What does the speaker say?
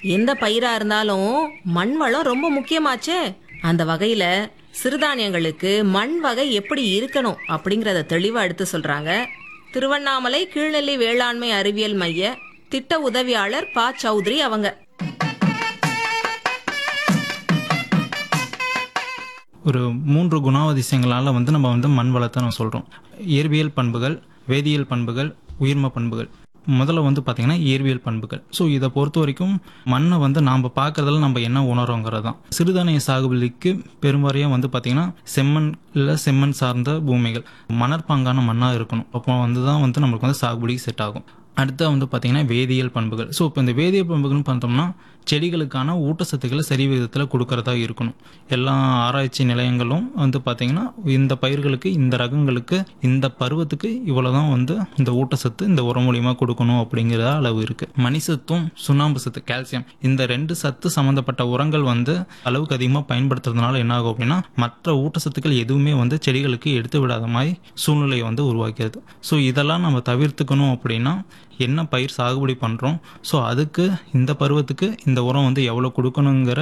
எந்த பயிரா இருந்தாலும் மண் வளம் ரொம்ப முக்கியமாச்சே அந்த வகையில சிறுதானியங்களுக்கு மண் வகை எப்படி இருக்கணும் அப்படிங்கறத தெளிவா எடுத்து சொல்றாங்க திருவண்ணாமலை கீழ்நெல்லி வேளாண்மை அறிவியல் மைய திட்ட உதவியாளர் பா சௌத்ரி அவங்க ஒரு மூன்று குணாதிசயங்களால் வந்து நம்ம வந்து மண் வளத்தை நம்ம சொல்கிறோம் இயற்பியல் பண்புகள் வேதியியல் பண்புகள் உயிர்ம பண்புகள் முதல்ல வந்து பார்த்திங்கன்னா இயற்பியல் பண்புகள் ஸோ இதை பொறுத்த வரைக்கும் மண்ணை வந்து நாம் பார்க்குறதுல நம்ம என்ன உணர்றோங்கிறது தான் சிறுதானிய சாகுபடிக்கு பெரும்பாறையாக வந்து பார்த்திங்கன்னா செம்மண் இல்லை செம்மண் சார்ந்த பூமிகள் மணற்பாங்கான மண்ணாக இருக்கணும் அப்போ வந்து தான் வந்து நம்மளுக்கு வந்து சாகுபடிக்கு செட் ஆகும் அடுத்து வந்து பார்த்திங்கன்னா வேதியியல் பண்புகள் ஸோ இப்போ இந்த வேதியியல் பண்புகள்னு பார்த்தோம்னா செடிகளுக்கான ஊட்டச்சத்துக்களை சரி விகிதத்தில் கொடுக்கறதா இருக்கணும் எல்லா ஆராய்ச்சி நிலையங்களும் வந்து பார்த்திங்கன்னா இந்த பயிர்களுக்கு இந்த ரகங்களுக்கு இந்த பருவத்துக்கு இவ்வளோ தான் வந்து இந்த ஊட்டச்சத்து இந்த உரம் மூலியமாக கொடுக்கணும் அப்படிங்கிற அளவு இருக்குது மணிசத்தும் சுண்ணாம்பு சத்து கால்சியம் இந்த ரெண்டு சத்து சம்மந்தப்பட்ட உரங்கள் வந்து அளவுக்கு அதிகமாக பயன்படுத்துறதுனால என்ன ஆகும் அப்படின்னா மற்ற ஊட்டச்சத்துக்கள் எதுவுமே வந்து செடிகளுக்கு எடுத்து விடாத மாதிரி சூழ்நிலையை வந்து உருவாக்கிறது ஸோ இதெல்லாம் நம்ம தவிர்த்துக்கணும் அப்படின்னா என்ன பயிர் சாகுபடி பண்ணுறோம் ஸோ அதுக்கு இந்த பருவத்துக்கு இந்த உரம் வந்து எவ்வளோ கொடுக்கணுங்கிற